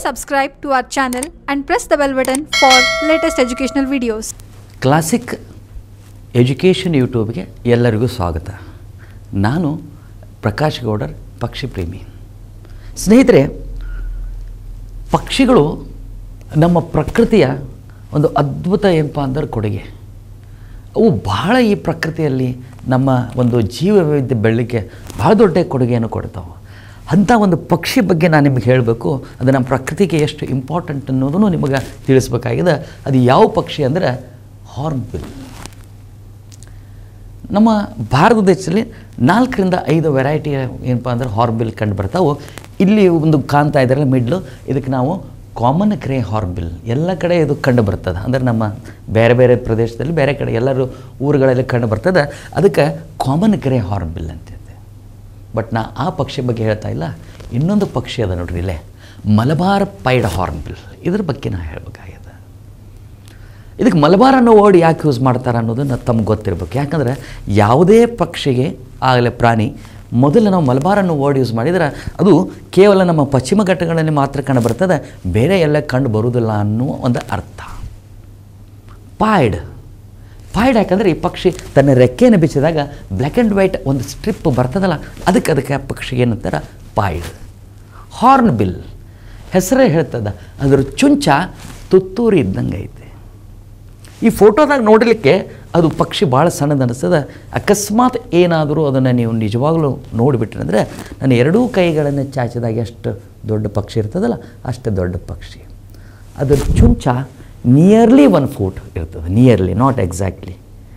subscribe to our channel and press the bell button for latest educational videos. Classic education ಯೂಟ್ಯೂಬ್ಗೆ ಎಲ್ಲರಿಗೂ ಸ್ವಾಗತ ನಾನು ಪ್ರಕಾಶ್ ಗೌಡರ್ ಪಕ್ಷಿ ಪ್ರೇಮಿ ಸ್ನೇಹಿತರೆ ಪಕ್ಷಿಗಳು ನಮ್ಮ ಪ್ರಕೃತಿಯ ಒಂದು ಅದ್ಭುತ ಏನಪ್ಪ ಅಂದ್ರೆ ಕೊಡುಗೆ ಅವು ಬಹಳ ಈ ಪ್ರಕೃತಿಯಲ್ಲಿ ನಮ್ಮ ಒಂದು ಜೀವ ವೈವಿಧ್ಯ ಬೆಳಲಿಕ್ಕೆ ಬಹಳ ದೊಡ್ಡ ಕೊಡುಗೆಯನ್ನು ಕೊಡ್ತಾವೆ ಅಂಥ ಒಂದು ಪಕ್ಷಿ ಬಗ್ಗೆ ನಾನು ನಿಮಗೆ ಹೇಳಬೇಕು ಅದು ನಮ್ಮ ಪ್ರಕೃತಿಗೆ ಎಷ್ಟು ಇಂಪಾರ್ಟೆಂಟ್ ಅನ್ನೋದನ್ನು ನಿಮಗೆ ತಿಳಿಸ್ಬೇಕಾಗಿದೆ ಅದು ಯಾವ ಪಕ್ಷಿ ಅಂದರೆ ಹಾರ್ನ್ಬಿಲ್ ನಮ್ಮ ಭಾರತ ದೇಶದಲ್ಲಿ ನಾಲ್ಕರಿಂದ ಐದು ವೆರೈಟಿ ಏನಪ್ಪ ಅಂದ್ರೆ ಹಾರ್ಬಿಲ್ ಕಂಡು ಬರ್ತಾವೆ ಇಲ್ಲಿ ಒಂದು ಕಾಣ್ತಾ ಇದ್ದಾರಲ್ಲ ಮಿಡ್ಲು ಇದಕ್ಕೆ ನಾವು ಕಾಮನ್ ಕ್ರೇ ಹಾರ್ಬಿಲ್ ಎಲ್ಲ ಕಡೆ ಇದು ಕಂಡು ಬರ್ತದೆ ಅಂದರೆ ನಮ್ಮ ಬೇರೆ ಬೇರೆ ಪ್ರದೇಶದಲ್ಲಿ ಬೇರೆ ಕಡೆ ಎಲ್ಲರೂ ಊರುಗಳಲ್ಲಿ ಕಂಡು ಬರ್ತದೆ ಅದಕ್ಕೆ ಕಾಮನ್ ಕ್ರೇ ಹಾರ್ಬಿಲ್ ಅಂತಿದೆ ಬಟ್ ನಾ ಆ ಪಕ್ಷಿ ಬಗ್ಗೆ ಹೇಳ್ತಾ ಇಲ್ಲ ಇನ್ನೊಂದು ಪಕ್ಷಿ ಅದ ನೋಡ್ರಿ ಇಲ್ಲೇ ಮಲಬಾರ್ ಪೈಡ್ ಹಾರ್ನ್ಬಿಲ್ ಇದ್ರ ಬಗ್ಗೆ ನಾ ಹೇಳ್ಬೇಕಾಗಿದೆ ಇದಕ್ಕೆ ಮಲಬಾರ್ ಅನ್ನೋ ವರ್ಡ್ ಯಾಕೆ ಯೂಸ್ ಮಾಡ್ತಾರೆ ಅನ್ನೋದನ್ನು ತಮ್ಗೆ ಗೊತ್ತಿರಬೇಕು ಯಾಕಂದರೆ ಯಾವುದೇ ಪಕ್ಷಿಗೆ ಆಗಲೇ ಪ್ರಾಣಿ ಮೊದಲು ನಾವು ಮಲಬಾರ್ ಅನ್ನೋ ವರ್ಡ್ ಯೂಸ್ ಮಾಡಿದರೆ ಅದು ಕೇವಲ ನಮ್ಮ ಪಶ್ಚಿಮ ಘಟ್ಟಗಳಲ್ಲಿ ಮಾತ್ರ ಕಂಡು ಬರ್ತದೆ ಬೇರೆ ಎಲ್ಲ ಕಂಡು ಬರುವುದಿಲ್ಲ ಅನ್ನುವ ಒಂದು ಅರ್ಥ ಪಾಯ್ಡ್ ಪಾಯ್ಡ್ ಯಾಕಂದರೆ ಈ ಪಕ್ಷಿ ತನ್ನ ರೆಕ್ಕೆಯನ್ನು ಬಿಚ್ಚಿದಾಗ ಬ್ಲ್ಯಾಕ್ ಆ್ಯಂಡ್ ವೈಟ್ ಒಂದು ಸ್ಟ್ರಿಪ್ ಬರ್ತದಲ್ಲ ಅದಕ್ಕೆ ಅದಕ್ಕೆ ಆ ಪಕ್ಷಿಗೆ ಏನಂತಾರೆ ಪಾಯ್ಡ್ ಹಾರ್ನ್ ಬಿಲ್ ಹೆಸರೇ ಹೇಳ್ತದ ಅದ್ರ ಚುಂಚ ತುತ್ತೂರಿ ಇದ್ದಂಗೆ ಐತೆ ಈ ಫೋಟೋದಾಗ ನೋಡಲಿಕ್ಕೆ ಅದು ಪಕ್ಷಿ ಭಾಳ ಸಣ್ಣದು ಅನಿಸ್ತದೆ ಅಕಸ್ಮಾತ್ ಏನಾದರೂ ಅದನ್ನು ನೀವು ನಿಜವಾಗ್ಲೂ ನೋಡಿಬಿಟ್ರೆ ಅಂದರೆ ನನ್ನ ಎರಡೂ ಕೈಗಳನ್ನು ಚಾಚಿದಾಗ ಎಷ್ಟು ದೊಡ್ಡ ಪಕ್ಷಿ ಇರ್ತದಲ್ಲ ಅಷ್ಟು ದೊಡ್ಡ ಪಕ್ಷಿ ಅದ್ರ ಚುಂಚ ನಿಯರ್ಲಿ ಒನ್ ಫೂಟ್ ಇರ್ತದೆ ನಿಯರ್ಲಿ ನಾಟ್ ಎಕ್ಸಾಕ್ಟ್ಲಿ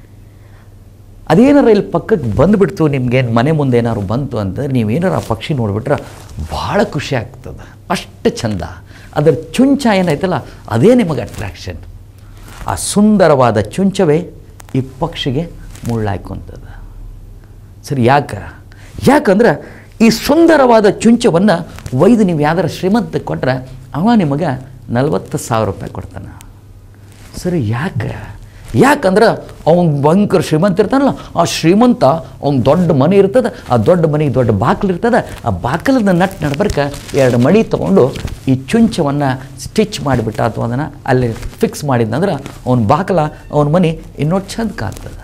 ಅದೇನಾರ ಇಲ್ಲಿ ಪಕ್ಕಕ್ಕೆ ಬಂದುಬಿಡ್ತು ನಿಮ್ಗೇನು ಮನೆ ಮುಂದೆ ಏನಾದ್ರು ಬಂತು ಅಂತಂದ್ರೆ ನೀವೇನಾರು ಆ ಪಕ್ಷಿ ನೋಡಿಬಿಟ್ರೆ ಭಾಳ ಖುಷಿ ಆಗ್ತದೆ ಅಷ್ಟು ಚಂದ ಅದರ ಚುಂಚ ಏನೈತಲ್ಲ ಅದೇ ನಿಮಗೆ ಅಟ್ರಾಕ್ಷನ್ ಆ ಸುಂದರವಾದ ಚುಂಚವೇ ಈ ಪಕ್ಷಿಗೆ ಮುಳ್ಳಾಯ್ಕೊಂತದ ಸರಿ ಯಾಕೆ ಯಾಕಂದ್ರೆ ಈ ಸುಂದರವಾದ ಚುಂಚವನ್ನು ಒಯ್ದು ನೀವು ಯಾವ್ದಾರ ಶ್ರೀಮಂತ ಕೊಟ್ಟರೆ ಅವ ನಿಮಗೆ ನಲ್ವತ್ತು ಸಾವಿರ ರೂಪಾಯಿ ಕೊಡ್ತಾನೆ ಸರಿ ಯಾಕೆ ಯಾಕಂದ್ರೆ ಅವ್ನು ಭಯಂಕರ ಶ್ರೀಮಂತ ಇರ್ತಾನಲ್ಲ ಆ ಶ್ರೀಮಂತ ಅವ್ನ ದೊಡ್ಡ ಮನೆ ಇರ್ತದೆ ಆ ದೊಡ್ಡ ಮನೆಗೆ ದೊಡ್ಡ ಬಾಗಿಲು ಇರ್ತದೆ ಆ ಬಾಗಿಲದ ನಟ್ ನಡ್ಬರ್ಕ ಎರಡು ಮಡಿ ತೊಗೊಂಡು ಈ ಚುಂಚವನ್ನು ಸ್ಟಿಚ್ ಮಾಡಿಬಿಟ್ಟ ಅಥವಾ ಅದನ್ನು ಅಲ್ಲಿ ಫಿಕ್ಸ್ ಮಾಡಿದ್ನಂದ್ರೆ ಅವ್ನ ಬಾಗಿಲ ಅವನ ಮನೆ ಇನ್ನೂ ಚಂದ ಕಾಣ್ತದೆ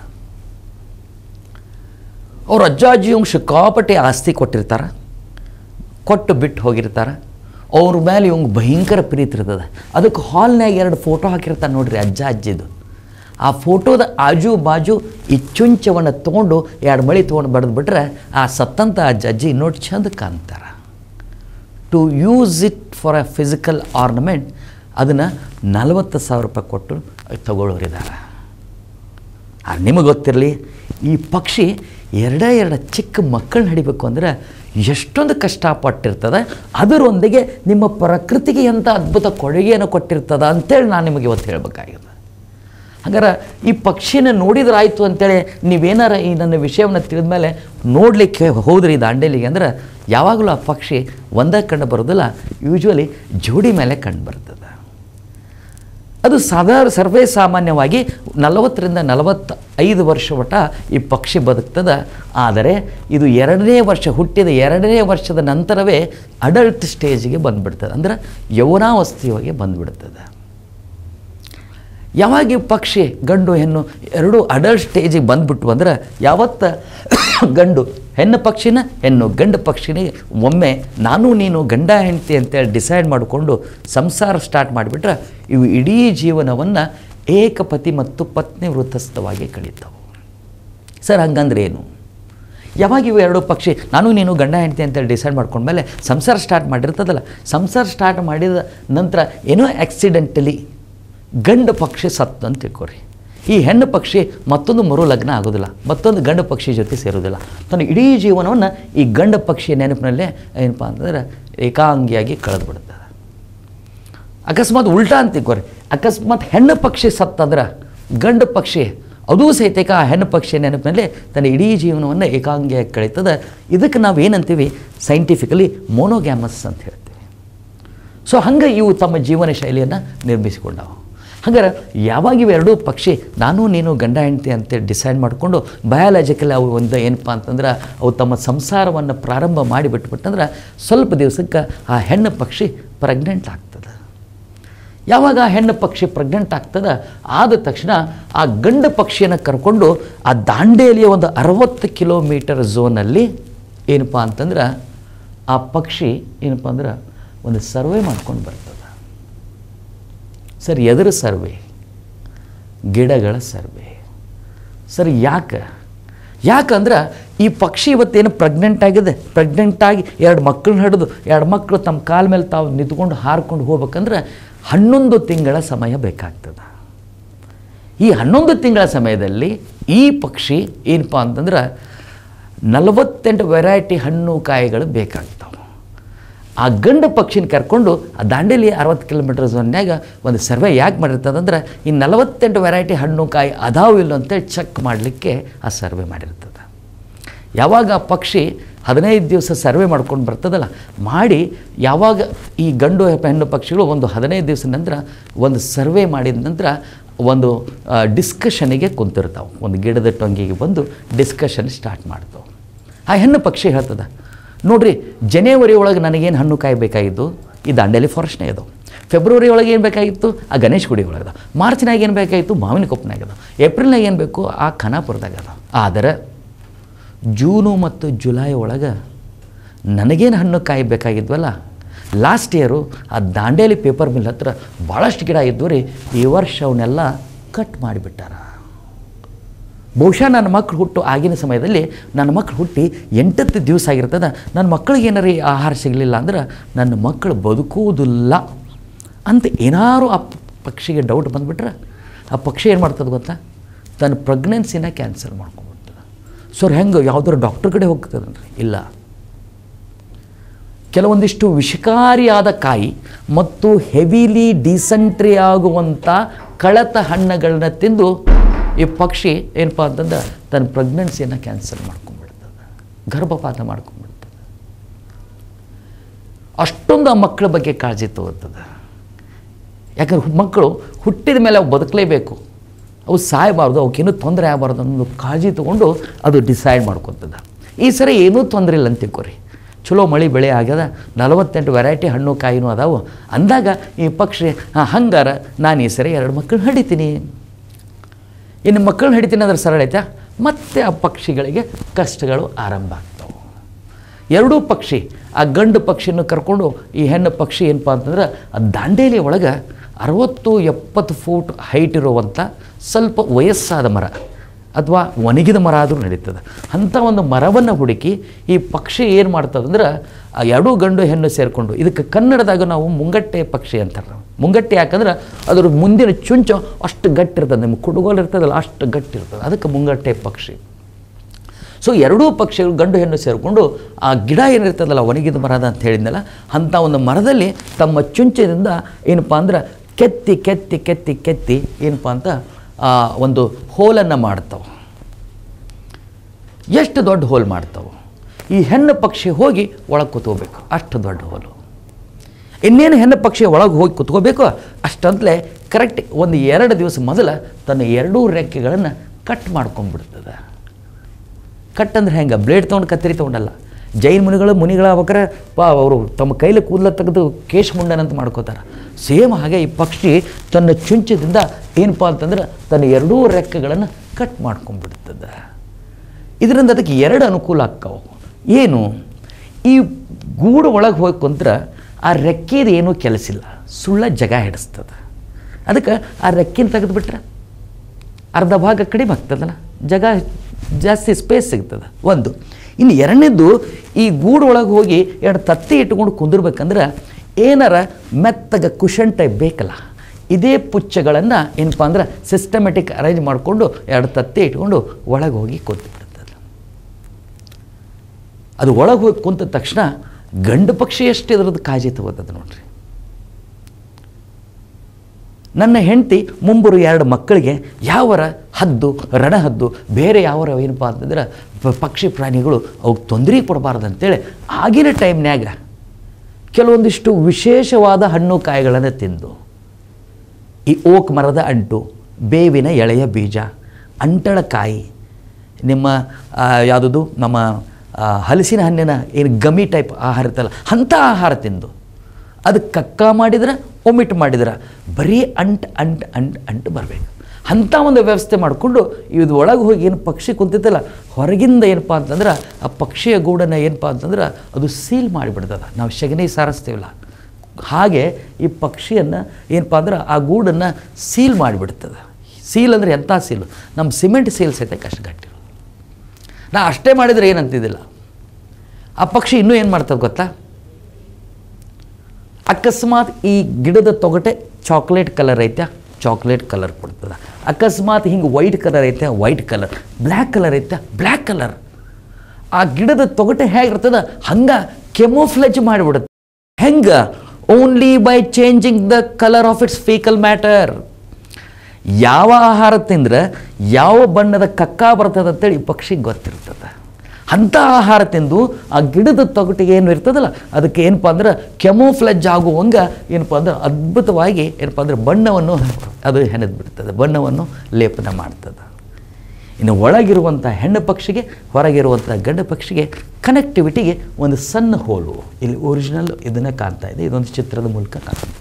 ಅವ್ರ ಅಜ್ಜ ಅಜ್ಜಿ ಅವ್ನು ಸಿಕ್ಕಾಪಟ್ಟೆ ಆಸ್ತಿ ಕೊಟ್ಟಿರ್ತಾರೆ ಕೊಟ್ಟು ಬಿಟ್ಟು ಹೋಗಿರ್ತಾರೆ ಅವ್ರ ಮೇಲೆ ಇವಂಗೆ ಭಯಂಕರ ಪ್ರೀತಿ ಇರ್ತದೆ ಅದಕ್ಕೆ ಹಾಲ್ನಾಗ ಎರಡು ಫೋಟೋ ಹಾಕಿರ್ತಾರೆ ನೋಡ್ರಿ ಅಜ್ಜ ಅಜ್ಜಿದು ಆ ಫೋಟೋದ ಆಜು ಬಾಜು ಈ ಚುಂಚವನ್ನು ತೊಗೊಂಡು ಎರಡು ಮಳಿ ತೊಗೊಂಡು ಬಡ್ದು ಬಿಟ್ರೆ ಆ ಸತ್ತಂತ ಅಜ್ಜ ಅಜ್ಜಿ ನೋಡಿ ಚಂದ ಕಾಣ್ತಾರೆ to use it for a physical ornament ಅದನ್ನು ನಲವತ್ತು ಸಾವಿರ ರೂಪಾಯಿ ಕೊಟ್ಟು ತಗೊಳ್ಳೋರಿದ್ದಾರೆ ನಿಮಗೆ ಗೊತ್ತಿರಲಿ ಈ ಪಕ್ಷಿ ಎರಡೇ ಎರಡು ಚಿಕ್ಕ ಮಕ್ಕಳನ್ನ ಹಿಡಿಬೇಕು ಅಂದರೆ ಎಷ್ಟೊಂದು ಕಷ್ಟಪಟ್ಟಿರ್ತದೆ ಅದರೊಂದಿಗೆ ನಿಮ್ಮ ಪ್ರಕೃತಿಗೆ ಎಂಥ ಅದ್ಭುತ ಕೊಡುಗೆಯನ್ನು ಕೊಟ್ಟಿರ್ತದ ಅಂತೇಳಿ ನಾನು ನಿಮಗೆ ಇವತ್ತು ಹೇಳಬೇಕಾಗಿದೆ ಹಾಗಾದ್ರೆ ಈ ಪಕ್ಷಿನ ನೋಡಿದ್ರಾಯ್ತು ಅಂತೇಳಿ ನೀವೇನಾರ ಈ ನನ್ನ ವಿಷಯವನ್ನು ತಿಳಿದ ಮೇಲೆ ನೋಡಲಿಕ್ಕೆ ಹೋದ್ರಿ ದಾಂಡೇಲಿಗೆ ಅಂದ್ರೆ ಯಾವಾಗಲೂ ಆ ಪಕ್ಷಿ ಒಂದೇ ಕಂಡು ಬರೋದಿಲ್ಲ ಯೂಶ್ವಲಿ ಜೋಡಿ ಮೇಲೆ ಕಂಡು ಬರ್ತದೆ ಅದು ಸಾಧಾರಣ ಸರ್ವೇ ಸಾಮಾನ್ಯವಾಗಿ ನಲವತ್ತರಿಂದ ನಲವತ್ತ ಐದು ವರ್ಷ ಮಟ್ಟ ಈ ಪಕ್ಷಿ ಬದುಕ್ತದೆ ಆದರೆ ಇದು ಎರಡನೇ ವರ್ಷ ಹುಟ್ಟಿದ ಎರಡನೇ ವರ್ಷದ ನಂತರವೇ ಅಡಲ್ಟ್ ಸ್ಟೇಜಿಗೆ ಬಂದುಬಿಡ್ತದೆ ಅಂದರೆ ಯೌವನಾವಸ್ಥೆಯೊಳಗೆ ಬಂದುಬಿಡ್ತದೆ ಯಾವಾಗ ಈ ಪಕ್ಷಿ ಗಂಡು ಹೆಣ್ಣು ಎರಡೂ ಅಡಲ್ಟ್ ಸ್ಟೇಜಿಗೆ ಬಂದುಬಿಟ್ಟು ಅಂದ್ರೆ ಯಾವತ್ತ ಗಂಡು ಹೆಣ್ಣು ಪಕ್ಷಿನ ಹೆಣ್ಣು ಗಂಡು ಪಕ್ಷಿನಿಗೆ ಒಮ್ಮೆ ನಾನು ನೀನು ಗಂಡ ಹೆಂಡತಿ ಅಂತೇಳಿ ಡಿಸೈಡ್ ಮಾಡಿಕೊಂಡು ಸಂಸಾರ ಸ್ಟಾರ್ಟ್ ಮಾಡಿಬಿಟ್ರೆ ಇವು ಇಡೀ ಜೀವನವನ್ನು ಏಕಪತಿ ಮತ್ತು ಪತ್ನಿ ವೃತ್ತಸ್ಥವಾಗಿ ಕಳೀತಾವೆ ಸರ್ ಹಂಗಂದ್ರೆ ಏನು ಯಾವಾಗ ಇವು ಎರಡು ಪಕ್ಷಿ ನಾನು ನೀನು ಗಂಡ ಹೆಂಡತಿ ಅಂತೇಳಿ ಡಿಸೈಡ್ ಮಾಡ್ಕೊಂಡ್ಮೇಲೆ ಸಂಸಾರ ಸ್ಟಾರ್ಟ್ ಮಾಡಿರ್ತದಲ್ಲ ಸಂಸಾರ ಸ್ಟಾರ್ಟ್ ಮಾಡಿದ ನಂತರ ಏನೋ ಆಕ್ಸಿಡೆಂಟಲಿ ಗಂಡು ಪಕ್ಷಿ ಸತ್ತು ಅಂತ ತಿಳ್ಕೊರಿ ಈ ಹೆಣ್ಣು ಪಕ್ಷಿ ಮತ್ತೊಂದು ಮರು ಲಗ್ನ ಆಗೋದಿಲ್ಲ ಮತ್ತೊಂದು ಗಂಡು ಪಕ್ಷಿ ಜೊತೆ ಸೇರೋದಿಲ್ಲ ತನ್ನ ಇಡೀ ಜೀವನವನ್ನು ಈ ಗಂಡು ಪಕ್ಷಿಯ ನೆನಪಿನಲ್ಲೇ ಏನಪ್ಪ ಅಂತಂದ್ರೆ ಏಕಾಂಗಿಯಾಗಿ ಕಳೆದು ಬಿಡುತ್ತದೆ ಅಕಸ್ಮಾತ್ ಉಲ್ಟಾ ಅಂತ ತಿಳ್ಕೊರಿ ಅಕಸ್ಮಾತ್ ಹೆಣ್ಣು ಪಕ್ಷಿ ಸತ್ತಂದ್ರೆ ಗಂಡು ಪಕ್ಷಿ ಅದೂ ಸಹಿತ ಆ ಹೆಣ್ಣು ಪಕ್ಷಿಯ ನೆನಪಿನಲ್ಲಿ ತನ್ನ ಇಡೀ ಜೀವನವನ್ನು ಏಕಾಂಗಿಯಾಗಿ ಕಳೀತದೆ ಇದಕ್ಕೆ ನಾವು ಏನಂತೀವಿ ಸೈಂಟಿಫಿಕಲಿ ಮೋನೋಗ್ಯಾಮಸ್ ಅಂತ ಹೇಳ್ತೀವಿ ಸೊ ಹಂಗೆ ಇವು ತಮ್ಮ ಜೀವನ ಶೈಲಿಯನ್ನು ನಿರ್ಮಿಸಿಕೊಂಡವು ಹಾಗಾದ್ರೆ ಯಾವಾಗ ಇವೆರಡೂ ಪಕ್ಷಿ ನಾನು ನೀನು ಗಂಡ ಹೆಂಡತಿ ಅಂತೇಳಿ ಡಿಸೈಡ್ ಮಾಡಿಕೊಂಡು ಬಯಾಲಜಿಕಲ್ ಅವು ಒಂದು ಏನಪ್ಪ ಅಂತಂದ್ರೆ ಅವು ತಮ್ಮ ಸಂಸಾರವನ್ನು ಪ್ರಾರಂಭ ಮಾಡಿಬಿಟ್ಬಿಟ್ಟಂದ್ರೆ ಸ್ವಲ್ಪ ದಿವಸಕ್ಕೆ ಆ ಹೆಣ್ಣು ಪಕ್ಷಿ ಪ್ರೆಗ್ನೆಂಟ್ ಆಗ್ತದೆ ಯಾವಾಗ ಆ ಹೆಣ್ಣು ಪಕ್ಷಿ ಪ್ರೆಗ್ನೆಂಟ್ ಆಗ್ತದೆ ಆದ ತಕ್ಷಣ ಆ ಗಂಡು ಪಕ್ಷಿಯನ್ನು ಕರ್ಕೊಂಡು ಆ ದಾಂಡೇಲಿಯ ಒಂದು ಅರವತ್ತು ಕಿಲೋಮೀಟರ್ ಝೋನಲ್ಲಿ ಏನಪ್ಪ ಅಂತಂದ್ರೆ ಆ ಪಕ್ಷಿ ಏನಪ್ಪ ಅಂದ್ರೆ ಒಂದು ಸರ್ವೆ ಮಾಡ್ಕೊಂಡು ಬರ್ತದೆ ಸರ್ ಎದರ ಸರ್ವೆ ಗಿಡಗಳ ಸರ್ವೆ ಸರ್ ಯಾಕೆ ಯಾಕಂದ್ರೆ ಈ ಪಕ್ಷಿ ಇವತ್ತೇನು ಪ್ರೆಗ್ನೆಂಟ್ ಆಗಿದೆ ಪ್ರೆಗ್ನೆಂಟ್ ಆಗಿ ಎರಡು ಮಕ್ಕಳನ್ನ ಹಿಡಿದು ಎರಡು ಮಕ್ಕಳು ತಮ್ಮ ಕಾಲ ಮೇಲೆ ತಾವು ನಿಂತ್ಕೊಂಡು ಹಾರ್ಕೊಂಡು ಹೋಗ್ಬೇಕಂದ್ರೆ ಹನ್ನೊಂದು ತಿಂಗಳ ಸಮಯ ಬೇಕಾಗ್ತದೆ ಈ ಹನ್ನೊಂದು ತಿಂಗಳ ಸಮಯದಲ್ಲಿ ಈ ಪಕ್ಷಿ ಏನಪ್ಪ ಅಂತಂದ್ರೆ ನಲವತ್ತೆಂಟು ವೆರೈಟಿ ಹಣ್ಣು ಕಾಯಿಗಳು ಬೇಕಾಗ್ತಾವೆ ಆ ಗಂಡು ಪಕ್ಷಿನ ಕರ್ಕೊಂಡು ಆ ದಾಂಡೇಲಿ ಅರವತ್ತು ಕಿಲೋಮೀಟರ್ ಝೋನ್ಯಾಗ ಒಂದು ಸರ್ವೆ ಯಾಕೆ ಮಾಡಿರ್ತದಂದ್ರೆ ಈ ನಲವತ್ತೆಂಟು ವೆರೈಟಿ ಹಣ್ಣು ಕಾಯಿ ಅದಾವು ಇಲ್ಲ ಅಂತೇಳಿ ಚೆಕ್ ಮಾಡಲಿಕ್ಕೆ ಆ ಸರ್ವೆ ಮಾಡಿರ್ತದೆ ಯಾವಾಗ ಆ ಪಕ್ಷಿ ಹದಿನೈದು ದಿವಸ ಸರ್ವೆ ಮಾಡ್ಕೊಂಡು ಬರ್ತದಲ್ಲ ಮಾಡಿ ಯಾವಾಗ ಈ ಗಂಡು ಹೆಣ್ಣು ಪಕ್ಷಿಗಳು ಒಂದು ಹದಿನೈದು ದಿವಸ ನಂತರ ಒಂದು ಸರ್ವೆ ಮಾಡಿದ ನಂತರ ಒಂದು ಡಿಸ್ಕಷನಿಗೆ ಕುಂತಿರ್ತಾವೆ ಒಂದು ಗಿಡದ ಟೊಂಗಿಗೆ ಬಂದು ಡಿಸ್ಕಷನ್ ಸ್ಟಾರ್ಟ್ ಮಾಡ್ತಾವೆ ಆ ಹೆಣ್ಣು ಪಕ್ಷಿ ಹೇಳ್ತದೆ ನೋಡ್ರಿ ಜನವರಿ ಒಳಗೆ ನನಗೇನು ಹಣ್ಣು ಕಾಯಿ ಬೇಕಾಗಿದ್ದು ಈ ದಾಂಡೇಲಿ ಫಾರೆಸ್ಟ್ನೇ ಇದಾವೆ ಫೆಬ್ರವರಿ ಒಳಗೆ ಏನು ಬೇಕಾಗಿತ್ತು ಆ ಗಣೇಶ ಗುಡಿ ಒಳಗದ ಮಾರ್ಚ್ನಾಗ ಏನು ಬೇಕಾಗಿತ್ತು ಮಾವಿನ ಕೊಪ್ಪನಾಗದ ಏಪ್ರಿಲ್ನಾಗ ಏನು ಬೇಕು ಆ ಖಾನಾಪುರದಾಗ ಅದ ಆದರೆ ಜೂನು ಮತ್ತು ಜುಲೈ ಒಳಗೆ ನನಗೇನು ಹಣ್ಣು ಕಾಯಿ ಬೇಕಾಗಿದ್ವಲ್ಲ ಲಾಸ್ಟ್ ಇಯರು ಆ ದಾಂಡೇಲಿ ಪೇಪರ್ ಮಿಲ್ ಹತ್ರ ಭಾಳಷ್ಟು ಗಿಡ ಇದ್ವು ರೀ ಈ ವರ್ಷ ಅವನ್ನೆಲ್ಲ ಕಟ್ ಮಾಡಿಬಿಟ್ಟಾರ ಬಹುಶಃ ನನ್ನ ಮಕ್ಕಳು ಹುಟ್ಟು ಆಗಿನ ಸಮಯದಲ್ಲಿ ನನ್ನ ಮಕ್ಕಳು ಹುಟ್ಟಿ ಎಂಟತ್ತು ದಿವಸ ಆಗಿರ್ತದೆ ನನ್ನ ಮಕ್ಕಳಿಗೆ ಏನಾರು ಈ ಆಹಾರ ಸಿಗಲಿಲ್ಲ ಅಂದ್ರೆ ನನ್ನ ಮಕ್ಕಳು ಬದುಕುವುದಿಲ್ಲ ಅಂತ ಏನಾರು ಆ ಪಕ್ಷಿಗೆ ಡೌಟ್ ಬಂದುಬಿಟ್ರೆ ಆ ಪಕ್ಷಿ ಏನು ಮಾಡ್ತದೆ ಗೊತ್ತಾ ತನ್ನ ಪ್ರೆಗ್ನೆನ್ಸಿನ ಕ್ಯಾನ್ಸಲ್ ಮಾಡ್ಕೊಂಡ್ಬಿಡ್ತದೆ ಸರ್ ಹೆಂಗೆ ಯಾವುದಾದ್ರು ಡಾಕ್ಟ್ರ್ ಕಡೆ ಹೋಗ್ತದನ್ರಿ ಇಲ್ಲ ಕೆಲವೊಂದಿಷ್ಟು ವಿಷಕಾರಿಯಾದ ಕಾಯಿ ಮತ್ತು ಹೆವಿಲಿ ಡಿಸೆಂಟ್ರಿ ಆಗುವಂಥ ಕಳತ ಹಣ್ಣುಗಳನ್ನ ತಿಂದು ಈ ಪಕ್ಷಿ ಏನಪ್ಪ ಅಂತಂದ್ರೆ ತನ್ನ ಪ್ರೆಗ್ನೆನ್ಸಿಯನ್ನು ಕ್ಯಾನ್ಸಲ್ ಮಾಡ್ಕೊಂಡ್ಬಿಡ್ತದೆ ಗರ್ಭಪಾತ ಮಾಡ್ಕೊಂಡ್ಬಿಡ್ತದೆ ಅಷ್ಟೊಂದು ಆ ಮಕ್ಕಳ ಬಗ್ಗೆ ಕಾಳಜಿ ತಗೋತದೆ ಯಾಕಂದ್ರೆ ಮಕ್ಕಳು ಹುಟ್ಟಿದ ಮೇಲೆ ಅವು ಬದುಕಲೇಬೇಕು ಅವು ಸಾಯಬಾರ್ದು ಅವಕ್ಕೇನೂ ತೊಂದರೆ ಆಗಬಾರ್ದು ಅನ್ನೋ ಕಾಳಜಿ ತೊಗೊಂಡು ಅದು ಡಿಸೈಡ್ ಮಾಡ್ಕೊತದ ಈ ಸರಿ ಏನೂ ತೊಂದರೆ ಇಲ್ಲ ಅಂತ ತಿಳ್ಕೊರಿ ಚಲೋ ಮಳೆ ಬೆಳೆ ಆಗ್ಯದ ನಲವತ್ತೆಂಟು ವೆರೈಟಿ ಹಣ್ಣು ಕಾಯಿನೂ ಅದಾವು ಅಂದಾಗ ಈ ಪಕ್ಷಿ ಹಾಂ ಹಂಗಾರ ನಾನು ಈ ಸರಿ ಎರಡು ಮಕ್ಕಳು ಹಿಡಿತೀನಿ ಇನ್ನು ಮಕ್ಕಳನ್ನ ಹಿಡಿತೀನಿ ಅಂದ್ರೆ ಸರಳ ಐತಾ ಮತ್ತೆ ಆ ಪಕ್ಷಿಗಳಿಗೆ ಕಷ್ಟಗಳು ಆರಂಭ ಆಗ್ತವೆ ಎರಡೂ ಪಕ್ಷಿ ಆ ಗಂಡು ಪಕ್ಷಿಯನ್ನು ಕರ್ಕೊಂಡು ಈ ಹೆಣ್ಣು ಪಕ್ಷಿ ಏನಪ್ಪ ಅಂತಂದ್ರೆ ಆ ದಾಂಡೇಲಿ ಒಳಗೆ ಅರವತ್ತು ಎಪ್ಪತ್ತು ಫೂಟ್ ಹೈಟ್ ಇರುವಂಥ ಸ್ವಲ್ಪ ವಯಸ್ಸಾದ ಮರ ಅಥವಾ ಒಣಗಿದ ಮರ ಆದರೂ ನಡೀತದೆ ಅಂಥ ಒಂದು ಮರವನ್ನು ಹುಡುಕಿ ಈ ಪಕ್ಷಿ ಏನು ಮಾಡ್ತದೆ ಅಂದ್ರೆ ಆ ಎರಡೂ ಗಂಡು ಹೆಣ್ಣು ಸೇರಿಕೊಂಡು ಇದಕ್ಕೆ ಕನ್ನಡದಾಗ ನಾವು ಮುಂಗಟ್ಟೆ ಪಕ್ಷಿ ಅಂತಾರೆ ನಾವು ಮುಂಗಟ್ಟೆ ಯಾಕಂದ್ರೆ ಅದ್ರ ಮುಂದಿನ ಚುಂಚು ಅಷ್ಟು ಗಟ್ಟಿರ್ತದೆ ನಿಮ್ಗೆ ಕುಡುಗೋಲು ಇರ್ತದಲ್ಲ ಅಷ್ಟು ಗಟ್ಟಿರ್ತದೆ ಅದಕ್ಕೆ ಮುಂಗಟ್ಟೆ ಪಕ್ಷಿ ಸೊ ಎರಡೂ ಪಕ್ಷಿಗಳು ಗಂಡು ಹೆಣ್ಣು ಸೇರಿಕೊಂಡು ಆ ಗಿಡ ಏನಿರ್ತದಲ್ಲ ಒಣಗಿದ ಮರದ ಅಂತ ಹೇಳಿದ್ನಲ್ಲ ಅಂಥ ಒಂದು ಮರದಲ್ಲಿ ತಮ್ಮ ಚುಂಚದಿಂದ ಏನಪ್ಪ ಅಂದ್ರೆ ಕೆತ್ತಿ ಕೆತ್ತಿ ಕೆತ್ತಿ ಕೆತ್ತಿ ಏನಪ್ಪ ಅಂತ ಆ ಒಂದು ಹೋಲನ್ನು ಮಾಡ್ತಾವೆ ಎಷ್ಟು ದೊಡ್ಡ ಹೋಲ್ ಮಾಡ್ತಾವೆ ಈ ಹೆಣ್ಣು ಪಕ್ಷಿ ಹೋಗಿ ಒಳಗೆ ಕೂತ್ಕೋಬೇಕು ಅಷ್ಟು ದೊಡ್ಡ ಹೋಲು ಇನ್ನೇನು ಹೆಣ್ಣು ಪಕ್ಷಿ ಒಳಗೆ ಹೋಗಿ ಕುತ್ಕೋಬೇಕು ಅಷ್ಟಂತಲೇ ಕರೆಕ್ಟ್ ಒಂದು ಎರಡು ದಿವಸ ಮೊದಲ ತನ್ನ ಎರಡೂ ರೆಕ್ಕೆಗಳನ್ನು ಕಟ್ ಮಾಡ್ಕೊಂಡ್ಬಿಡ್ತದೆ ಕಟ್ ಅಂದ್ರೆ ಹೆಂಗೆ ಬ್ಲೇಡ್ ತೊಗೊಂಡು ಕತ್ತರಿ ತೊಗೊಂಡಲ್ಲ ಜೈನ್ ಮುನಿಗಳು ಮುನಿಗಳಾಗ್ಬೇಕಾರೆ ಪಾ ಅವರು ತಮ್ಮ ಕೈಲಿ ಕೂದಲ ತೆಗೆದು ಕೇಶ್ ಮುಂಡನಂತ ಮಾಡ್ಕೋತಾರೆ ಸೇಮ್ ಹಾಗೆ ಈ ಪಕ್ಷಿ ತನ್ನ ಚುಂಚದಿಂದ ಏನಪ್ಪ ಅಂತಂದ್ರೆ ತನ್ನ ಎರಡೂ ರೆಕ್ಕೆಗಳನ್ನು ಕಟ್ ಮಾಡ್ಕೊಂಡ್ಬಿಡ್ತದೆ ಇದರಿಂದ ಅದಕ್ಕೆ ಎರಡು ಅನುಕೂಲ ಆಕ್ಕವು ಏನು ಈ ಗೂಡು ಒಳಗೆ ಹೋಗಿ ಕುಂತ್ರ ಆ ರೆಕ್ಕೆದು ಏನೂ ಕೆಲಸಿಲ್ಲ ಸುಳ್ಳ ಜಗ ಹಿಡಿಸ್ತದೆ ಅದಕ್ಕೆ ಆ ರೆಕ್ಕಿನ ತೆಗೆದುಬಿಟ್ರೆ ಅರ್ಧ ಭಾಗ ಕಡಿಮೆ ಆಗ್ತದಲ್ಲ ಜಗ ಜಾಸ್ತಿ ಸ್ಪೇಸ್ ಸಿಗ್ತದೆ ಒಂದು ಇನ್ನು ಎರಡನೇದು ಈ ಗೂಡು ಒಳಗೆ ಹೋಗಿ ಎರಡು ತತ್ತಿ ಇಟ್ಕೊಂಡು ಕುಂದಿರ್ಬೇಕಂದ್ರೆ ಏನಾರ ಮೆತ್ತಗ ಕುಷನ್ ಟೈಪ್ ಬೇಕಲ್ಲ ಇದೇ ಪುಚ್ಚಗಳನ್ನು ಏನಪ್ಪ ಅಂದ್ರೆ ಸಿಸ್ಟಮೆಟಿಕ್ ಅರೇಂಜ್ ಮಾಡಿಕೊಂಡು ಎರಡು ತತ್ತಿ ಇಟ್ಕೊಂಡು ಒಳಗೆ ಹೋಗಿ ಕುಂತ್ಬಿಡ್ತದೆ ಅದು ಒಳಗೆ ಹೋಗಿ ಕುಂತ ತಕ್ಷಣ ಗಂಡು ಪಕ್ಷಿ ಎಷ್ಟು ಇದ್ರದ್ದು ಕಾಳಜಿ ತಗೋತದೆ ನೋಡ್ರಿ ನನ್ನ ಹೆಂಡತಿ ಮುಂಬರು ಎರಡು ಮಕ್ಕಳಿಗೆ ಯಾವರ ಹದ್ದು ರಣಹದ್ದು ಬೇರೆ ಯಾವರ ಏನಪ್ಪ ಅಂತಂದ್ರೆ ಪ- ಪಕ್ಷಿ ಪ್ರಾಣಿಗಳು ಅವಕ್ಕೆ ತೊಂದರೆ ಕೊಡಬಾರ್ದು ಅಂತೇಳಿ ಆಗಿನ ಟೈಮ್ನ್ಯಾಗ ಕೆಲವೊಂದಿಷ್ಟು ವಿಶೇಷವಾದ ಹಣ್ಣು ಕಾಯಿಗಳನ್ನು ತಿಂದು ಈ ಓಕ್ ಮರದ ಅಂಟು ಬೇವಿನ ಎಳೆಯ ಬೀಜ ಅಂಟಳಕಾಯಿ ನಿಮ್ಮ ಯಾವುದದು ನಮ್ಮ ಆ, ಹಲಸಿನ ಹಣ್ಣಿನ ಏನು ಗಮಿ ಟೈಪ್ ಆಹಾರ ಇರ್ತಲ್ಲ ಅಂಥ ಆಹಾರ ತಿಂದು ಅದು ಕಕ್ಕ ಮಾಡಿದ್ರೆ ಒಮಿಟ್ ಮಾಡಿದ್ರೆ ಬರೀ ಅಂಟ್ ಅಂಟ್ ಅಂಟ್ ಅಂಟ್ ಬರಬೇಕು ಅಂಥ ಒಂದು ವ್ಯವಸ್ಥೆ ಮಾಡಿಕೊಂಡು ಇದು ಒಳಗೆ ಹೋಗಿ ಏನು ಪಕ್ಷಿ ಕುಂತಿತ್ತಲ್ಲ ಹೊರಗಿಂದ ಏನಪ್ಪ ಅಂತಂದ್ರೆ ಆ ಪಕ್ಷಿಯ ಗೂಡನ್ನು ಏನಪ್ಪ ಅಂತಂದ್ರೆ ಅದು ಸೀಲ್ ಮಾಡಿಬಿಡ್ತದೆ ನಾವು ಸಗಣಿ ಸಾರಿಸ್ತೀವಲ್ಲ ಹಾಗೆ ಈ ಪಕ್ಷಿಯನ್ನು ಏನಪ್ಪ ಅಂದ್ರೆ ಆ ಗೂಡನ್ನು ಸೀಲ್ ಮಾಡಿಬಿಡ್ತದೆ ಸೀಲ್ ಅಂದರೆ ಎಂಥ ಸೀಲು ನಮ್ಮ ಸಿಮೆಂಟ್ ಸೀಲ್ ಸಹಿತ ಕಷ್ಟ ಗಟ್ಟಿ ನಾ ಅಷ್ಟೇ ಮಾಡಿದರೆ ಏನಂತಿದ್ದಿಲ್ಲ ಆ ಪಕ್ಷಿ ಇನ್ನೂ ಏನು ಮಾಡ್ತದೆ ಗೊತ್ತಾ ಅಕಸ್ಮಾತ್ ಈ ಗಿಡದ ತೊಗಟೆ ಚಾಕ್ಲೇಟ್ ಕಲರ್ ಐತೆ ಚಾಕ್ಲೇಟ್ ಕಲರ್ ಕೊಡ್ತದೆ ಅಕಸ್ಮಾತ್ ಹಿಂಗೆ ವೈಟ್ ಕಲರ್ ಐತೆ ವೈಟ್ ಕಲರ್ ಬ್ಲ್ಯಾಕ್ ಕಲರ್ ಐತೆ ಬ್ಲ್ಯಾಕ್ ಕಲರ್ ಆ ಗಿಡದ ತೊಗಟೆ ಹೇಗಿರ್ತದ ಹಂಗೆ ಕೆಮೋಫ್ಲೆಜ್ ಮಾಡಿಬಿಡುತ್ತೆ ಹೆಂಗೆ only by changing the colour of its faecal matter ಯಾವ ಆಹಾರ ತಿಂದ್ರೆ ಯಾವ ಬಣ್ಣದ ಕಕ್ಕ ಬರ್ತದೆ ಅಂತೇಳಿ ಈ ಪಕ್ಷಿಗೆ ಗೊತ್ತಿರ್ತದೆ ಅಂಥ ಆಹಾರ ತಿಂದು ಆ ಗಿಡದ ತೊಗಟಿಗೆ ಏನು ಇರ್ತದಲ್ಲ ಅದಕ್ಕೆ ಏನಪ್ಪ ಅಂದ್ರೆ ಕೆಮೋಫ್ಲೆಜ್ ಆಗುವಂಗೆ ಏನಪ್ಪ ಅಂದ್ರೆ ಅದ್ಭುತವಾಗಿ ಏನಪ್ಪ ಅಂದ್ರೆ ಬಣ್ಣವನ್ನು ಅದು ಹೆಣೆದು ಬಿಡ್ತದೆ ಬಣ್ಣವನ್ನು ಲೇಪನ ಮಾಡ್ತದೆ ಇನ್ನು ಒಳಗಿರುವಂಥ ಹೆಣ್ಣು ಪಕ್ಷಿಗೆ ಹೊರಗಿರುವಂಥ ಗಂಡು ಪಕ್ಷಿಗೆ ಕನೆಕ್ಟಿವಿಟಿಗೆ ಒಂದು ಸಣ್ಣ ಹೋಲು ಇಲ್ಲಿ ಒರಿಜಿನಲ್ ಇದನ್ನು ಕಾಣ್ತಾ ಇದೆ ಇದೊಂದು ಚಿತ್ರದ ಮೂಲಕ ಕಾಣ್ತದೆ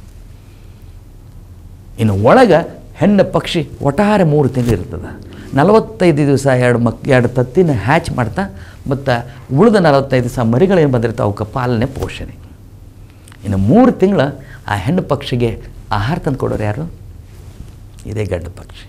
ಇನ್ನು ಒಳಗೆ ಹೆಣ್ಣು ಪಕ್ಷಿ ಒಟ್ಟಾರೆ ಮೂರು ತಿಂಗಳು ಇರ್ತದೆ ನಲವತ್ತೈದು ದಿವಸ ಎರಡು ಮಕ್ ಎರಡು ತತ್ತಿನ ಹ್ಯಾಚ್ ಮಾಡ್ತಾ ಮತ್ತು ಉಳಿದ ನಲವತ್ತೈದು ದಿವಸ ಮರಿಗಳೇನು ಬಂದಿರ್ತಾವೆ ಅವಕ್ಕೆ ಪಾಲನೆ ಪೋಷಣೆ ಇನ್ನು ಮೂರು ತಿಂಗಳು ಆ ಹೆಣ್ಣು ಪಕ್ಷಿಗೆ ಆಹಾರ ತಂದು ಕೊಡೋರು ಯಾರು ಇದೇ ಗಂಡು ಪಕ್ಷಿ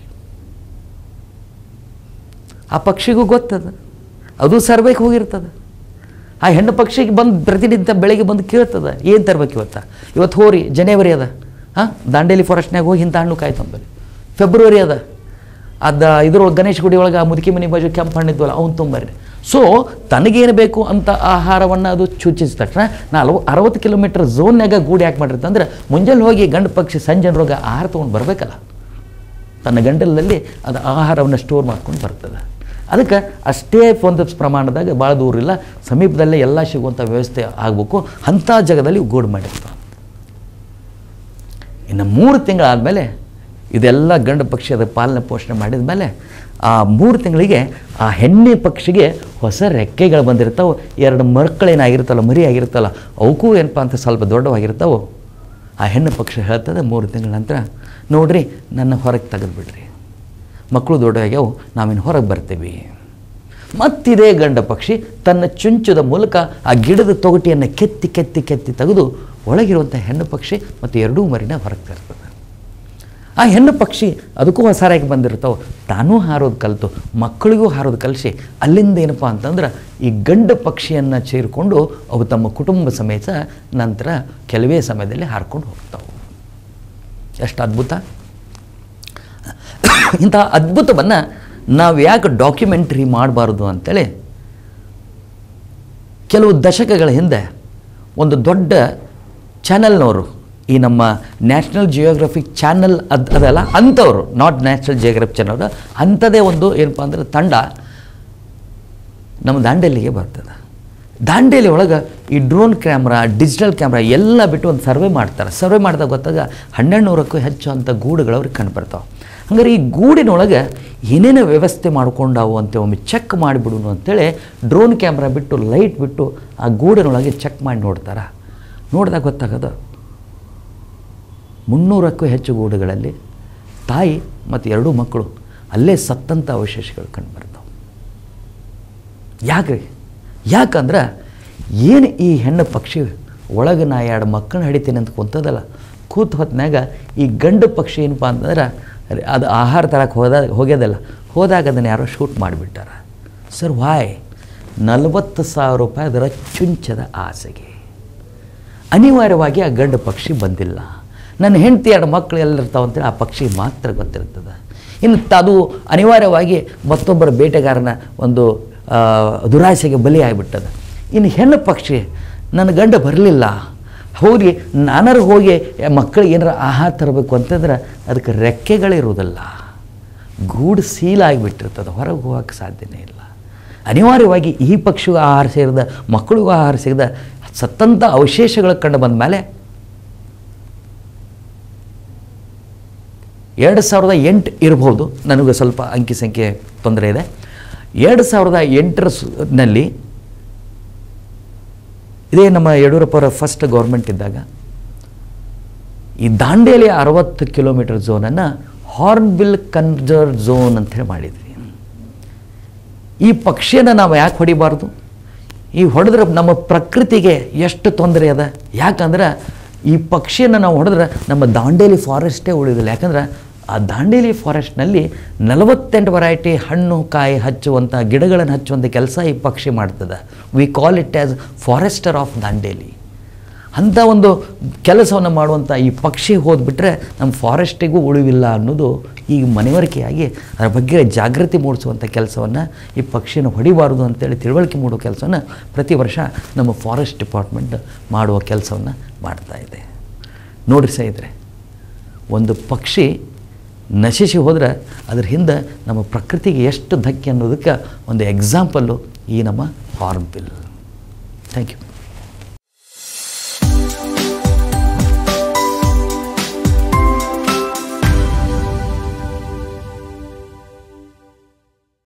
ಆ ಪಕ್ಷಿಗೂ ಗೊತ್ತದ ಅದು ಸರ್ಬೇಕು ಹೋಗಿರ್ತದೆ ಆ ಹೆಣ್ಣು ಪಕ್ಷಿಗೆ ಬಂದು ಪ್ರತಿನಿತ್ಯ ಬೆಳಗ್ಗೆ ಬಂದು ಕೇಳ್ತದ ಏನು ತರ್ಬೇಕು ಇವತ್ತು ಇವತ್ತು ಹೋರಿ ಜನವರಿ ಅದ ಹಾಂ ದಾಂಡೇಲಿ ಫಾರೆಸ್ಟ್ನಾಗ ಹೋಗಿ ಇಂಥ ಹಣ್ಣು ಕಾಯ್ತಂಬಲ್ಲಿ ಫೆಬ್ರವರಿ ಅದ ಅದ ಇದ್ರೊಳಗೆ ಗಣೇಶ ಗುಡಿ ಒಳಗೆ ಆ ಮುದುಕಿ ಮನೆ ಬಾಜು ಕೆಂಪು ಹಣ್ಣು ಇದ್ವಲ್ಲ ಅವ್ನು ತೊಂಬರ್ರಿ ಸೊ ತನಗೇನು ಬೇಕು ಅಂತ ಆಹಾರವನ್ನು ಅದು ಸೂಚಿಸಿದ ತಕ್ಷಣ ನಾಲ್ಕು ಅರವತ್ತು ಕಿಲೋಮೀಟರ್ ಝೋನ್ಯಾಗ ಗೂಡು ಯಾಕೆ ಮಾಡಿರುತ್ತೆ ಅಂದ್ರೆ ಮುಂಜಾನೆ ಹೋಗಿ ಗಂಡು ಪಕ್ಷಿ ಸಂಜೆನೊಳಗೆ ಆಹಾರ ತೊಗೊಂಡು ಬರಬೇಕಲ್ಲ ತನ್ನ ಗಂಟಲಲ್ಲಿ ಅದು ಆಹಾರವನ್ನು ಸ್ಟೋರ್ ಮಾಡ್ಕೊಂಡು ಬರ್ತದೆ ಅದಕ್ಕೆ ಅಷ್ಟೇ ಒಂದು ಪ್ರಮಾಣದಾಗ ಭಾಳ ದೂರ ಇಲ್ಲ ಸಮೀಪದಲ್ಲೇ ಎಲ್ಲ ಸಿಗುವಂಥ ವ್ಯವಸ್ಥೆ ಆಗಬೇಕು ಅಂಥ ಜಾಗದಲ್ಲಿ ಗೂಡು ಮಾಡಿರ್ತಾವೆ ಇನ್ನು ಮೂರು ತಿಂಗಳಾದಮೇಲೆ ಇದೆಲ್ಲ ಗಂಡು ಪಕ್ಷಿ ಅದರ ಪಾಲನೆ ಪೋಷಣೆ ಮಾಡಿದ ಮೇಲೆ ಆ ಮೂರು ತಿಂಗಳಿಗೆ ಆ ಹೆಣ್ಣೆ ಪಕ್ಷಿಗೆ ಹೊಸ ರೆಕ್ಕೆಗಳು ಬಂದಿರ್ತಾವೆ ಎರಡು ಮಕ್ಕಳೇನಾಗಿರ್ತಲ್ಲ ಮರಿ ಆಗಿರ್ತಲ್ಲ ಅವಕ್ಕೂ ಏನಪ್ಪ ಅಂತ ಸ್ವಲ್ಪ ದೊಡ್ಡವಾಗಿರ್ತಾವೆ ಆ ಹೆಣ್ಣು ಪಕ್ಷಿ ಹೇಳ್ತದೆ ಮೂರು ತಿಂಗಳ ನಂತರ ನೋಡ್ರಿ ನನ್ನ ಹೊರಗೆ ತೆಗೆದುಬಿಡ್ರಿ ಮಕ್ಕಳು ದೊಡ್ಡವಾಗ್ಯಾವು ನಾವಿನ್ನು ಹೊರಗೆ ಬರ್ತೀವಿ ಮತ್ತಿದೇ ಗಂಡ ಪಕ್ಷಿ ತನ್ನ ಚುಂಚದ ಮೂಲಕ ಆ ಗಿಡದ ತೊಗಟಿಯನ್ನು ಕೆತ್ತಿ ಕೆತ್ತಿ ಕೆತ್ತಿ ತೆಗೆದು ಒಳಗಿರುವಂಥ ಹೆಣ್ಣು ಪಕ್ಷಿ ಮತ್ತು ಎರಡೂ ಮರಿನ ಹೊರಗೆ ತರ್ತದೆ ಆ ಹೆಣ್ಣು ಪಕ್ಷಿ ಅದಕ್ಕೂ ಹೊಸಾರಾಗಿ ಬಂದಿರ್ತಾವೆ ತಾನೂ ಹಾರೋದು ಕಲಿತು ಮಕ್ಕಳಿಗೂ ಹಾರೋದು ಕಲಿಸಿ ಅಲ್ಲಿಂದ ಏನಪ್ಪ ಅಂತಂದ್ರೆ ಈ ಗಂಡು ಪಕ್ಷಿಯನ್ನು ಸೇರಿಕೊಂಡು ಅವು ತಮ್ಮ ಕುಟುಂಬ ಸಮೇತ ನಂತರ ಕೆಲವೇ ಸಮಯದಲ್ಲಿ ಹಾರ್ಕೊಂಡು ಹೋಗ್ತಾವೆ ಎಷ್ಟು ಅದ್ಭುತ ಇಂಥ ಅದ್ಭುತವನ್ನು ನಾವು ಯಾಕೆ ಡಾಕ್ಯುಮೆಂಟ್ರಿ ಮಾಡಬಾರ್ದು ಅಂತೇಳಿ ಕೆಲವು ದಶಕಗಳ ಹಿಂದೆ ಒಂದು ದೊಡ್ಡ ಚಾನಲ್ನವರು ಈ ನಮ್ಮ ನ್ಯಾಷನಲ್ ಜಿಯೋಗ್ರಫಿಕ್ ಚಾನಲ್ ಅದು ಅದಲ್ಲ ಅಂಥವ್ರು ನಾಟ್ ನ್ಯಾಷನಲ್ ಜಿಯೋಗ್ರಫಿಕ್ ಚಾನಲ್ ಅಂಥದ್ದೇ ಒಂದು ಏನಪ್ಪ ಅಂದ್ರೆ ತಂಡ ನಮ್ಮ ದಾಂಡೇಲಿಗೆ ಬರ್ತದೆ ದಾಂಡೇಲಿ ಒಳಗೆ ಈ ಡ್ರೋನ್ ಕ್ಯಾಮ್ರಾ ಡಿಜಿಟಲ್ ಕ್ಯಾಮ್ರಾ ಎಲ್ಲ ಬಿಟ್ಟು ಒಂದು ಸರ್ವೆ ಮಾಡ್ತಾರೆ ಸರ್ವೆ ಮಾಡಿದಾಗ ಗೊತ್ತಾಗ ಹನ್ನೆರಡು ನೂರಕ್ಕೂ ಹೆಚ್ಚು ಅಂಥ ಗೂಡುಗಳು ಅವ್ರಿಗೆ ಕಂಡು ಬರ್ತಾವೆ ಹಂಗಾರೆ ಈ ಗೂಡಿನೊಳಗೆ ಏನೇನು ವ್ಯವಸ್ಥೆ ಮಾಡ್ಕೊಂಡಾವು ಅಂತ ಒಮ್ಮೆ ಚೆಕ್ ಮಾಡಿಬಿಡುನು ಅಂತೇಳಿ ಡ್ರೋನ್ ಕ್ಯಾಮ್ರಾ ಬಿಟ್ಟು ಲೈಟ್ ಬಿಟ್ಟು ಆ ಗೂಡಿನೊಳಗೆ ಚೆಕ್ ಮಾಡಿ ನೋಡ್ತಾರೆ ನೋಡಿದಾಗ ಗೊತ್ತಾಗೋದು ಮುನ್ನೂರಕ್ಕೂ ಹೆಚ್ಚು ಗೂಡುಗಳಲ್ಲಿ ತಾಯಿ ಮತ್ತು ಎರಡೂ ಮಕ್ಕಳು ಅಲ್ಲೇ ಸತ್ತಂಥ ಅವಶೇಷಗಳು ಕಂಡು ಬರ್ತಾವೆ ಯಾಕೆ ಯಾಕಂದ್ರೆ ಏನು ಈ ಹೆಣ್ಣು ಪಕ್ಷಿ ಒಳಗೆ ನಾ ಎರಡು ಮಕ್ಕಳನ್ನ ಹಿಡಿತೀನಿ ಅಂತ ಕುಂತದಲ್ಲ ಕೂತ್ ಹೊತ್ನಾಗ ಈ ಗಂಡು ಪಕ್ಷಿ ಏನಪ್ಪ ಅಂತಂದ್ರೆ ಅದು ಆಹಾರ ತರಕ್ಕೆ ಹೋದಾಗ ಹೋಗ್ಯದಲ್ಲ ಹೋದಾಗ ಅದನ್ನು ಯಾರೋ ಶೂಟ್ ಮಾಡಿಬಿಟ್ಟಾರ ಸರ್ ವಾಯ್ ನಲವತ್ತು ಸಾವಿರ ರೂಪಾಯಿ ಅದರ ಚುಂಚದ ಆಸೆಗೆ ಅನಿವಾರ್ಯವಾಗಿ ಆ ಗಂಡು ಪಕ್ಷಿ ಬಂದಿಲ್ಲ ನನ್ನ ಹೆಂಡತಿ ಎರಡು ಮಕ್ಕಳು ಎಲ್ಲಿರ್ತಾವೆ ಅಂತೇಳಿ ಆ ಪಕ್ಷಿ ಮಾತ್ರ ಗೊತ್ತಿರ್ತದೆ ಇನ್ನು ತ- ಅದು ಅನಿವಾರ್ಯವಾಗಿ ಮತ್ತೊಬ್ಬರ ಬೇಟೆಗಾರನ ಒಂದು ಆ, ದುರಾಸೆಗೆ ಬಲಿಯಾಗಿಬಿಟ್ಟದ ಇನ್ನು ಹೆಣ್ಣು ಪಕ್ಷಿ ನನ್ನ ಗಂಡ ಬರಲಿಲ್ಲ ಹೋಗಿ ನಾನಾರು ಹೋಗಿ ಮಕ್ಕಳಿಗೆ ಏನಾರ ಆಹಾರ ತರಬೇಕು ಅಂತಂದ್ರೆ ಅದಕ್ಕೆ ರೆಕ್ಕೆಗಳಿರುವುದಿಲ್ಲ ಗೂಡು ಸೀಲಾಗಿಬಿಟ್ಟಿರ್ತದೆ ಹೊರಗೆ ಹೋಗೋಕ್ಕೆ ಸಾಧ್ಯನೇ ಇಲ್ಲ ಅನಿವಾರ್ಯವಾಗಿ ಈ ಪಕ್ಷಿಗೂ ಆಹಾರ ಸೇರಿದ ಮಕ್ಕಳಿಗೂ ಆಹಾರ ಸಿಗದ ಸತ್ತಂಥ ಅವಶೇಷಗಳು ಕಂಡು ಬಂದ ಮೇಲೆ ಎರಡು ಸಾವಿರದ ಎಂಟು ಇರ್ಬೋದು ನನಗೆ ಸ್ವಲ್ಪ ಅಂಕಿ ಸಂಖ್ಯೆ ತೊಂದರೆ ಇದೆ ಎರಡು ಸಾವಿರದ ಎಂಟರ ಸು- ನಲ್ಲಿ ಇದೇ ನಮ್ಮ ಯಡಿಯೂರಪ್ಪ ಅವರ ಫಸ್ಟ್ ಗೌರ್ಮೆಂಟ್ ಇದ್ದಾಗ ಈ ದಾಂಡೇಲಿಯ ಅರವತ್ತು ಕಿಲೋಮೀಟರ್ ಝೋನನ್ನು ಹಾರ್ನ್ಬಿಲ್ ಕನ್ಸರ್ವ್ ಝೋನ್ ಅಂತೇಳಿ ಮಾಡಿದ್ವಿ ಈ ಪಕ್ಷಿಯನ್ನು ನಾವು ಯಾಕೆ ಹೊಡಿಬಾರ್ದು ಈ ಹೊಡೆದ್ರೆ ನಮ್ಮ ಪ್ರಕೃತಿಗೆ ಎಷ್ಟು ತೊಂದರೆ ಅದ ಯಾಕಂದ್ರೆ ಈ ಪಕ್ಷಿಯನ್ನು ನಾವು ಹೊಡೆದ್ರೆ ನಮ್ಮ ದಾಂಡೇಲಿ ಫಾರೆಸ್ಟೇ ಉಳಿದಿಲ್ಲ ಯಾಕಂದ್ರೆ ಆ ದಾಂಡೇಲಿ ಫಾರೆಸ್ಟ್ನಲ್ಲಿ ನಲವತ್ತೆಂಟು ವೆರೈಟಿ ಹಣ್ಣು ಕಾಯಿ ಹಚ್ಚುವಂಥ ಗಿಡಗಳನ್ನು ಹಚ್ಚುವಂಥ ಕೆಲಸ ಈ ಪಕ್ಷಿ ಮಾಡ್ತದೆ we call it as forester of Dandeli ಅಂಥ ಒಂದು ಕೆಲಸವನ್ನು ಮಾಡುವಂಥ ಈ ಪಕ್ಷಿ ಹೋದ್ಬಿಟ್ರೆ ನಮ್ಮ ಫಾರೆಸ್ಟಿಗೂ ಉಳಿವಿಲ್ಲ ಅನ್ನೋದು ಈಗ ಮನವರಿಕೆಯಾಗಿ ಅದರ ಬಗ್ಗೆ ಜಾಗೃತಿ ಮೂಡಿಸುವಂಥ ಕೆಲಸವನ್ನು ಈ ಪಕ್ಷಿಯನ್ನು ಹೊಡಿಬಾರ್ದು ಅಂತೇಳಿ ತಿಳುವಳಿಕೆ ಮೂಡೋ ಕೆಲಸವನ್ನು ಪ್ರತಿ ವರ್ಷ ನಮ್ಮ ಫಾರೆಸ್ಟ್ ಡಿಪಾರ್ಟ್ಮೆಂಟ್ ಮಾಡುವ ಕೆಲಸವನ್ನು ಮಾಡ್ತಾ ಇದೆ ನೋಡ್ರಿ ಸ್ನೇಹಿತರೆ ಒಂದು ಪಕ್ಷಿ ನಶಿಸಿ ಹೋದ್ರೆ ಅದ್ರ ಹಿಂದೆ ನಮ್ಮ ಪ್ರಕೃತಿಗೆ ಎಷ್ಟು ಧಕ್ಕೆ ಅನ್ನೋದಕ್ಕೆ ಒಂದು ಎಕ್ಸಾಂಪಲ್ಲು ಈ ನಮ್ಮ ಹಾರ್ನ್ ಬಿಲ್ ಥ್ಯಾಂಕ್ ಯು